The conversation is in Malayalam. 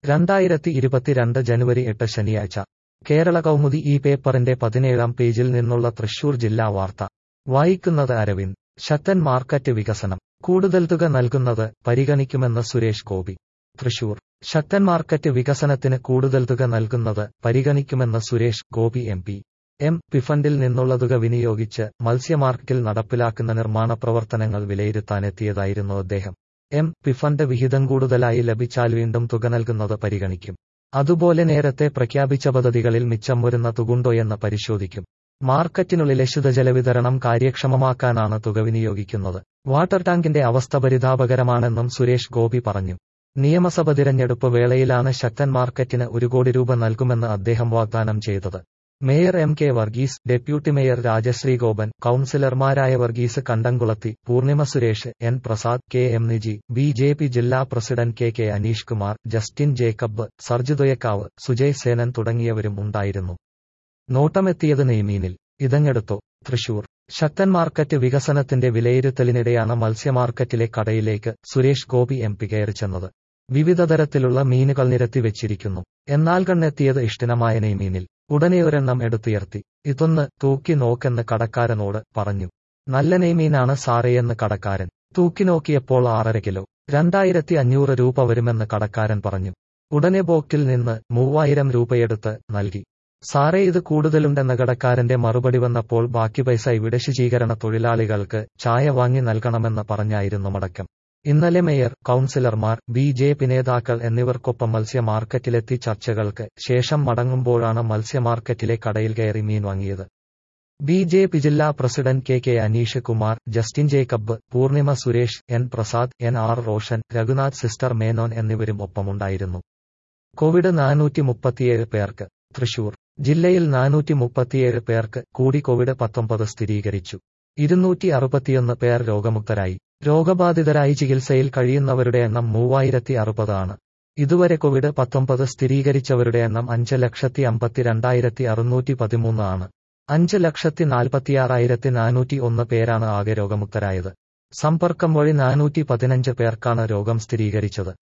രണ്ടായിരത്തി ഇരുപത്തിരണ്ട് ജനുവരി എട്ട് ശനിയാഴ്ച കേരള കൗമുദി ഈ പേപ്പറിന്റെ പതിനേഴാം പേജിൽ നിന്നുള്ള തൃശൂർ ജില്ലാ വാർത്ത വായിക്കുന്നത് അരവിന്ദ് ശക്തൻ മാർക്കറ്റ് വികസനം കൂടുതൽ തുക നൽകുന്നത് പരിഗണിക്കുമെന്ന് സുരേഷ് ഗോപി തൃശൂർ ശക്തൻ മാർക്കറ്റ് വികസനത്തിന് കൂടുതൽ തുക നൽകുന്നത് പരിഗണിക്കുമെന്ന് Suresh Gopi M P M P ഫണ്ടിൽ നിന്നുള്ള തുക വിനിയോഗിച്ച് മത്സ്യമാർക്കറ്റിൽ നടപ്പിലാക്കുന്ന നിർമ്മാണ പ്രവർത്തനങ്ങൾ വിലയിരുത്താനെത്തിയതായിരുന്നു അദ്ദേഹം എം പി ഫണ്ട് വിഹിതം കൂടുതലായി ലഭിച്ചാൽ വീണ്ടും തുക നൽകുന്നത് പരിഗണിക്കും അതുപോലെ നേരത്തെ പ്രഖ്യാപിച്ച പദ്ധതികളിൽ മിച്ചം വരുന്ന തുകുണ്ടോയെന്ന് പരിശോധിക്കും മാർക്കറ്റിനുള്ളിലെ ശുദ്ധജല വിതരണം കാര്യക്ഷമമാക്കാനാണ് തുക വിനിയോഗിക്കുന്നത് വാട്ടർ ടാങ്കിന്റെ അവസ്ഥ പരിതാപകരമാണെന്നും സുരേഷ് ഗോപി പറഞ്ഞു നിയമസഭ തിരഞ്ഞെടുപ്പ് വേളയിലാണ് ശക്തൻ മാർക്കറ്റിന് ഒരു കോടി രൂപ നൽകുമെന്ന് അദ്ദേഹം വാഗ്ദാനം ചെയ്തത് mayor M K Varghese deputy mayor Rajasree Gopan കൌൺസിലർമാരായ Varghese Kandamkulathi Poornima Suresh N Prasad K M Niji B J P ജില്ലാ president K K Aneesh Kumar Justin Jacob സർജിദൊയക്കാവ് സുജയ് സേനൻ തുടങ്ങിയവരും ഉണ്ടായിരുന്നു നോട്ടമെത്തിയത് നെയ്മീനിൽ ഇതങ്ങെടുത്തോ തൃശൂർ ശക്തൻ മാർക്കറ്റ് വികസനത്തിന്റെ വിലയിരുത്തലിനിടെയാണ് മത്സ്യമാർക്കറ്റിലെ കടയിലേക്ക് സുരേഷ് ഗോപി എം പി കയറി ചെന്നത് വിവിധ തരത്തിലുള്ള മീനുകൾ നിരത്തി വെച്ചിരിക്കുന്നു എന്നാൽ കണ്ണെത്തിയത് ഇഷ്ടിനമായ നെയ്മീനിൽ ഉടനെ ഒരെണ്ണം എടുത്തുയർത്തി ഇതൊന്ന് തൂക്കി നോക്കെന്ന് കടക്കാരനോട് പറഞ്ഞു നല്ല നെയ്മീനാണ് സാറേയെന്ന് കടക്കാരൻ തൂക്കി നോക്കിയപ്പോൾ ആറര കിലോ രണ്ടായിരത്തി അഞ്ഞൂറ് രൂപ വരുമെന്ന് കടക്കാരൻ പറഞ്ഞു ഉടനെ ബോക്റ്റിൽ നിന്ന് മൂവായിരം രൂപയെടുത്ത് നൽകി സാറേ ഇത് കൂടുതലുണ്ടെന്ന കടക്കാരന്റെ മറുപടി വന്നപ്പോൾ ബാക്കി പൈസ ഇവിടെ ശുചീകരണ തൊഴിലാളികൾക്ക് ചായ വാങ്ങി നൽകണമെന്ന് പറഞ്ഞായിരുന്നു മടക്കം ഇന്നലെ മേയർ കൌൺസിലർമാർ ബി ജെ പി നേതാക്കൾ എന്നിവർക്കൊപ്പം മത്സ്യ മാർക്കറ്റിലെത്തി ചർച്ചകൾക്ക് ശേഷം മടങ്ങുമ്പോഴാണ് മത്സ്യ മാർക്കറ്റിലെ കടയിൽ കയറി മീൻ വാങ്ങിയത് ബി ജെ പി ജില്ലാ president K K Aneesh Kumar Justin Jacob Poornima Suresh N Prasad N R Roshan Raghunath sister Menon എന്നിവരും ഒപ്പമുണ്ടായിരുന്നു കോവിഡ് നാനൂറ്റി മുപ്പത്തിയേഴ് പേർക്ക് തൃശൂർ ജില്ലയിൽ നാനൂറ്റി മുപ്പത്തിയേഴ് പേർക്ക് കൂടി കോവിഡ് പത്തൊമ്പത് സ്ഥിരീകരിച്ചു ഇരുന്നൂറ്റി അറുപത്തിയൊന്ന് പേർ രോഗമുക്തരായി രോഗബാധിതരായി ചികിത്സയിൽ കഴിയുന്നവരുടെ എണ്ണം മൂവായിരത്തി അറുപതാണ് ഇതുവരെ കോവിഡ് പത്തൊമ്പത് സ്ഥിരീകരിച്ചവരുടെ എണ്ണം അഞ്ച് ലക്ഷത്തി അമ്പത്തിരണ്ടായിരത്തി അറുന്നൂറ്റി പതിമൂന്ന് ആണ് അഞ്ച് ലക്ഷത്തി നാൽപ്പത്തിയാറായിരത്തി നാനൂറ്റി ഒന്ന് പേരാണ് ആകെ രോഗമുക്തരായത് സമ്പർക്കം വഴി നാനൂറ്റി പതിനഞ്ച് പേർക്കാണ് രോഗം സ്ഥിരീകരിച്ചത്